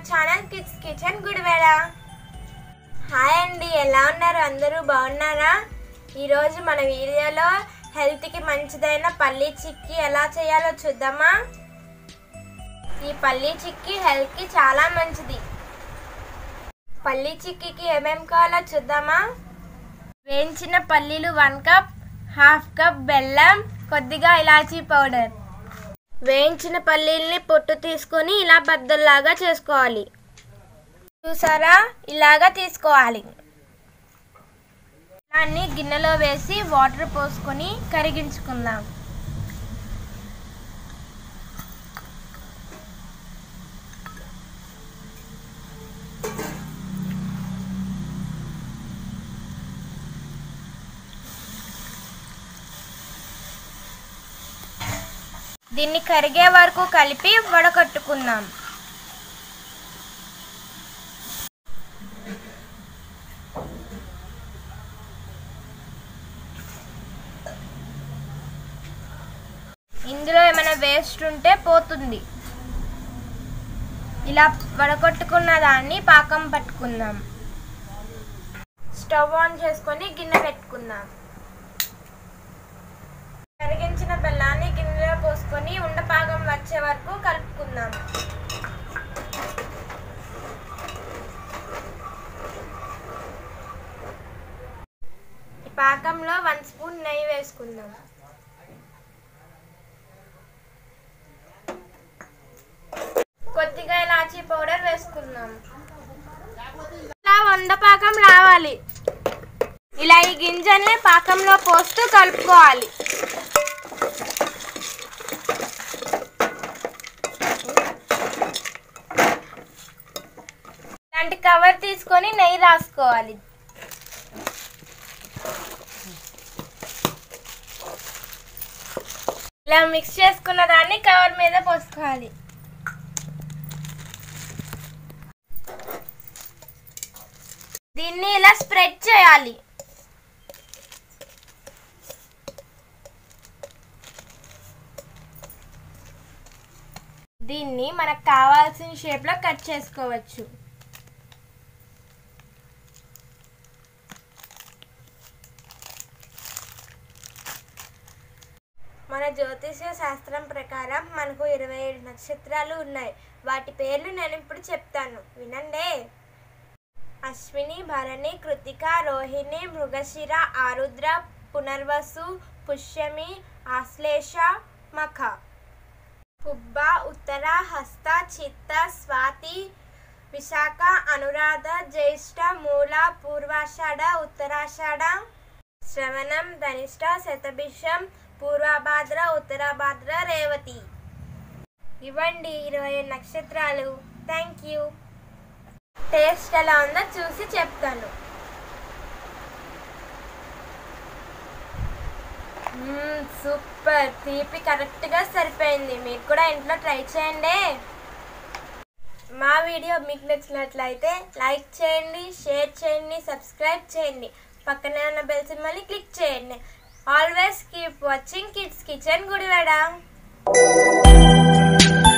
channel kids kitchen Gudivada hi అండి ఎలా ఉన్నారు అందరూ బాగున్నారా ఈరోజు మన వీడియోలో హెల్త్కి మంచిదైన పల్లీ చిక్కీ ఎలా చేయాలో చూద్దామా ఈ పల్లీ చిక్కీ హెల్త్కి చాలా మంచిది పల్లీ చిక్కీకి ఏమేం కావాలో చూద్దామా వేయించిన పల్లీలు వన్ కప్ హాఫ్ కప్ బెల్లం కొద్దిగా ఇలాచీ పౌడర్ వేయించిన పల్లీల్ని పొట్టు తీసుకొని ఇలా బద్దల్లాగా చేసుకోవాలి చూసారా ఇలాగా తీసుకోవాలి దాన్ని గిన్నెలో వేసి వాటర్ పోసుకొని కరిగించుకుందాం దీన్ని కరిగే వరకు కలిపి వడకట్టుకుందాం ఇందులో ఏమైనా వేస్ట్ ఉంటే పోతుంది ఇలా వడకొట్టుకున్న దాన్ని పాకం పట్టుకుందాం స్టవ్ ఆన్ చేసుకొని గిన్నె పెట్టుకుందాం కరిగించిన బెల్లాన్ని గిన్నెలో పోసుకొని ఉండపాకం వచ్చే వరకు కలుపుకుందాం ఈ పాకంలో వన్ స్పూన్ నెయ్యి వేసుకుందాం కొద్దిగా ఇలాచీ పౌడర్ వేసుకుందాం ఇలా వంద పాకం రావాలి ఇలా ఈ గింజల్ని పాకంలో పోస్తూ కలుపుకోవాలి ఇలాంటి కవర్ తీసుకొని నెయ్యి రాసుకోవాలి ఇలా మిక్స్ చేసుకున్న దాన్ని కవర్ మీద పోసుకోవాలి దీన్ని ఇలా స్ప్రెడ్ చేయాలి దీన్ని మనకు కావాల్సిన షేప్లో కట్ చేసుకోవచ్చు మన జ్యోతిష్య శాస్త్రం ప్రకారం మనకు ఇరవై ఏడు నక్షత్రాలు ఉన్నాయి వాటి పేర్లు నేను ఇప్పుడు చెప్తాను వినండి అశ్విని భరణి కృతిక రోహిణి మృగశిర ఆరుద్ర పునర్వసు పుష్యమి ఆశ్లేష మఖ పుబ్బ ఉత్తర హస్త చిత్త స్వాతి విశాఖ అనురాధ జ్యేష్ఠ మూల పూర్వాషాఢ ఉత్తరాషాఢ శ్రవణం ధనిష్ట శతభిషం పూర్వభాద్ర ఉత్తరాభాద్ర రేవతి ఇవ్వండి ఇరవై నక్షత్రాలు థ్యాంక్ యూ టేస్ట్ ఎలా ఉందో చూసి చెప్తాను మ్మ్, సూపర్ తీపి కరెక్ట్గా సరిపోయింది మీరు కూడా ఇంట్లో ట్రై చేయండి మా వీడియో మీకు నచ్చినట్లయితే లైక్ చేయండి షేర్ చేయండి సబ్స్క్రైబ్ చేయండి పక్కనే ఉన్న బెల్ సింబల్ని క్లిక్ చేయండి always keep watching kids kitchen Gudivada